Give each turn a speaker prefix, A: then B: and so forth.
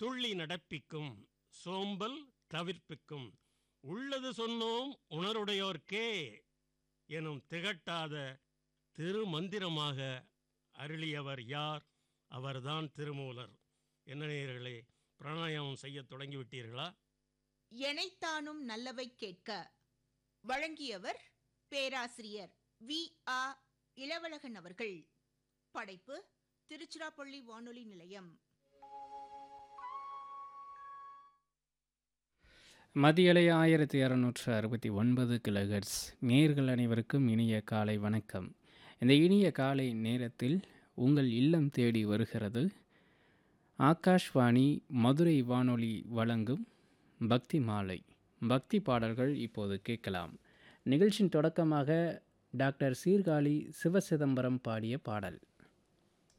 A: துள்ளி நடப்பிக்கும் சோம்பல் தவிர்ப்பிக்கும் உள்ளது சொன்னோம் உணருடையோர்க்கே எனும் திகட்டாத திருமந்திரமாக அருளியவர் யார் அவர்தான் திருமூலர் என்ன நேயர்களே பிராணாயாமம் செய்யத் தொடங்கிவிட்டீர்களா
B: எனைத்தானும் நல்லவை கேட்க வழங்கியவர் பேராசிரியர் வி ஆ இளவழகன் அவர்கள் படைப்பு திருச்சிராப்பள்ளி வானொலி நிலையம்
C: மதியலை ஆயிரத்தி இரநூற்று அறுபத்தி ஒன்பது கிலோஹெர்ட்ஸ் நேர்கள் அனைவருக்கும் இனிய காலை வணக்கம் இந்த இனிய காலை நேரத்தில் உங்கள் இல்லம் தேடி வருகிறது ஆகாஷ்வாணி மதுரை வானொலி வழங்கும் பக்தி மாலை பக்தி பாடல்கள் இப்போது கேட்கலாம் நிகழ்ச்சியின் தொடக்கமாக டாக்டர் சீர்காழி சிவசிதம்பரம் பாடிய பாடல்